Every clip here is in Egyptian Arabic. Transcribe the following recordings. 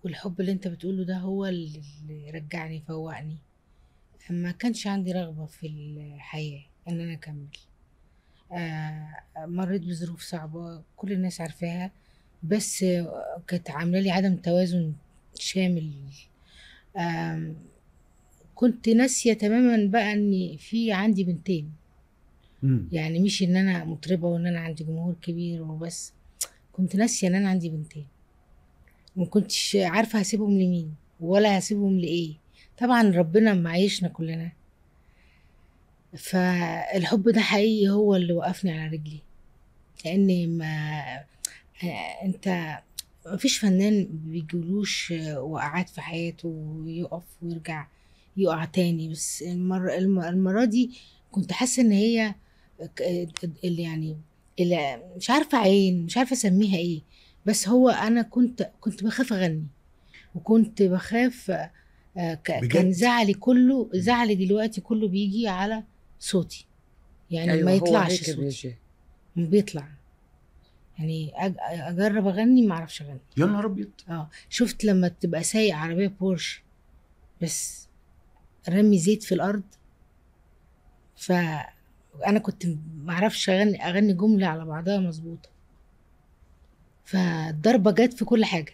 والحب اللي انت بتقوله ده هو اللي رجعني فوقني ما كانش عندي رغبة في الحياة ان انا اكمل آه مريت بظروف صعبة كل الناس عارفاها بس كانت عاملة لي عدم توازن شامل آه كنت ناسية تماما بقى ان في عندي بنتين مم. يعني مش ان انا مطربة وان انا عندي جمهور كبير وبس كنت ناسية ان انا عندي بنتين ما كنتش عارفة هسيبهم لمين ولا هسيبهم لإيه طبعا ربنا معيشنا كلنا فالحب ده حقيقي هو اللي وقفني على رجلي لان ما آه، انت مفيش فنان بيجيلوش وقعات في حياته ويقف ويرجع يقع تاني بس المرة الم- المرة دي كنت حاسة ان هي ك- اللي يعني اللي مش عارفة عين مش عارفة اسميها ايه بس هو انا كنت كنت بخاف اغني وكنت بخاف آه، ك- بجد؟ كان زعلي كله زعلي دلوقتي كله بيجي على صوتي يعني أيوة ما هو يطلعش هيك صوتي بيجي ما بيطلع يعني أج- اجرب اغني ما اعرفش اغني يا نهار ابيض اه شفت لما تبقى سايق عربيه بورش بس رمي زيت في الارض فانا كنت ما اعرفش اغني اغني جمله على بعضها مظبوطه فالضربه جت في كل حاجه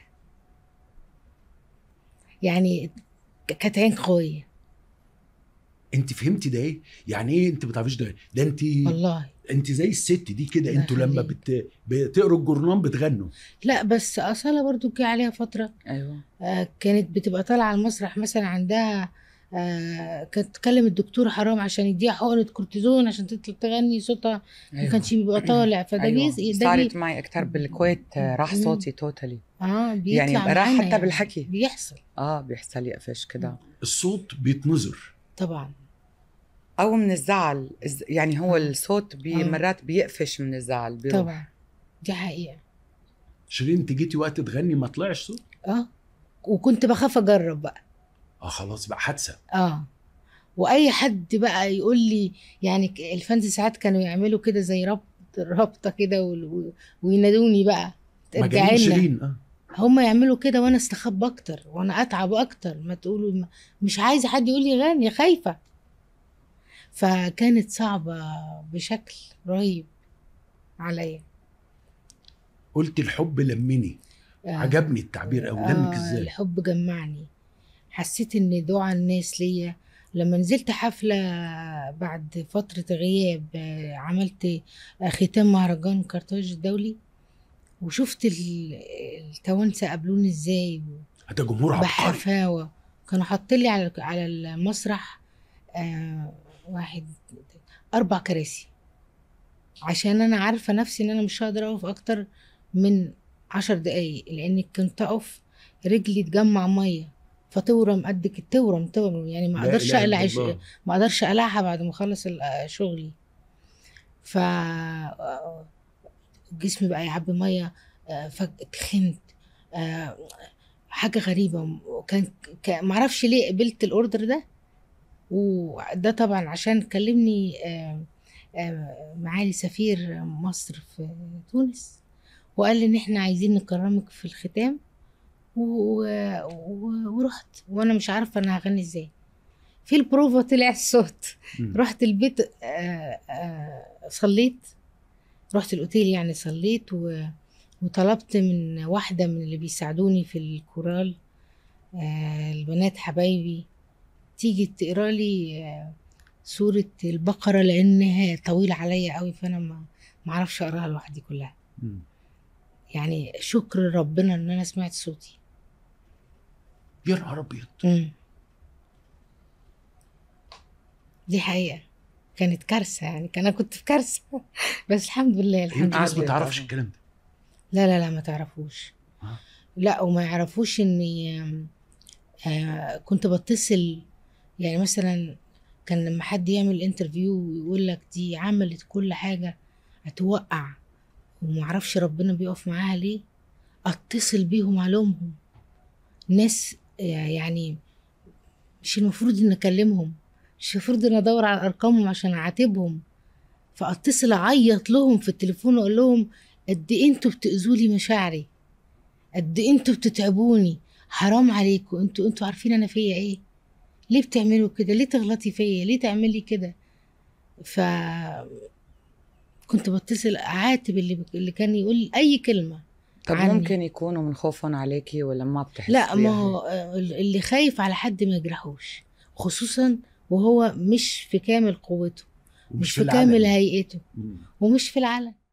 يعني ك- كانت عين قويه انت فهمتي ده ايه يعني ايه انت ما بتعرفيش ده إيه؟ ده انت والله انت زي الست دي كده الله انتوا لما يخليك. بت... بتقروا الجورنال بتغنوا لا بس اصاله برضو جه عليها فتره ايوه آه، كانت بتبقى طالعه على المسرح مثلا عندها آه، كانت تكلم الدكتور حرام عشان يديها حقنه كورتيزون عشان تطلع تغني صوتها ما كانش بيبقى طالع فده أيوة. بيز ده صارت بي... معي اكثر بالكويت آه، راح مم. صوتي توتالي اه بيطلع يعني راح معانا حتى بالحكي. بيحصل اه بيحصل لي قفش كده الصوت بيتنظر طبعا او من الزعل الز- يعني هو آه. الصوت بي آه. مرات بيقفش من الزعل بيروح طبعا دي حقيقه شيرين انت جيتي وقت تغني ما طلعش صوت اه وكنت بخاف اجرب بقى اه خلاص بقى حادثه اه واي حد بقى يقول لي يعني ك- الفانز ساعات كانوا يعملوا كده زي ربط رابطه كده وال- و- وينادوني بقى مجانين ارجعي لنا شيرين اه هما يعملوا كده وانا استخبى اكتر وانا اتعب اكتر ما تقولوا ما- مش عايزه حد يقول لي غني خايفه فكانت صعبه بشكل رهيب عليا قلت الحب لمني آه. عجبني التعبير قوي لمك آه ازاي الحب جمعني حسيت ان دعاء الناس ليا لما نزلت حفلة بعد فترة غياب آه، عملت آه، ختام مهرجان كارتاج الدولي وشفت ال- التوانسة قابلوني ازاي ده جمهور عبقري بحفاوة كانوا حاطين لي على على المسرح آه واحد أربع كراسي عشان أنا عارفة نفسي إن أنا مش هقدر أقف أكتر من عشر دقايق لأن كنت أقف رجلي تجمع مية فتورم قدك تورم تورم يعني ما لا اقدرش إله إلا اقلع ش- الله. ما اقدرش اقلعها بعد ما اخلص ال- آه، شغلي ف آه، جسمي بقى يعبي ميه آه، فاتخنت آه، حاجه غريبه وكان ك- معرفش ليه قبلت الاوردر ده وده طبعا عشان كلمني آه، آه، معالي سفير مصر في تونس وقال لي ان احنا عايزين نكرمك في الختام و... و... ورحت وانا مش عارفه انا هغني ازاي في البروفا طلع الصوت مم. رحت البيت آه، آه، صليت رحت الاوتيل يعني صليت و... وطلبت من واحده من اللي بيساعدوني في الكورال آه، البنات حبايبي تيجي تقرا لي آه، سوره البقره لانها طويله عليا قوي فانا ما ما اعرفش اقراها لوحدي كلها مم. يعني شكر ربنا ان انا سمعت صوتي يا نهار ابيض مم. دي حقيقة كانت كارثة يعني كان أنا كنت في كارثة بس الحمد لله الحمد يمكن الناس لله ما تعرفش طبعاً. الكلام ده لا لا لا ما تعرفوش آه. لا وما يعرفوش اني آم، آه كنت بتصل يعني مثلا كان لما حد يعمل انترفيو ويقول لك دي عملت كل حاجة هتوقع ومعرفش ربنا بيقف معاها ليه اتصل بيهم علومهم ناس آه، يعني مش المفروض ان اكلمهم مش المفروض ان ادور على ارقامهم عشان اعاتبهم فاتصل اعيط لهم في التليفون واقول لهم قد ايه انتوا بتاذوا لي مشاعري قد ايه انتوا بتتعبوني حرام عليكم انتوا انتوا عارفين انا فيا ايه ليه بتعملوا كده ليه تغلطي فيا ليه تعملي كده ف كنت بتصل اعاتب اللي اللي كان يقول اي كلمه طب عني. ممكن يكونوا من خوفهم عليكي ولا ما بتحسي لا ما هو آه، اللي خايف على حد ما يجرحوش خصوصا وهو مش في كامل قوته مش في العلن. كامل هيئته مم. ومش في العلن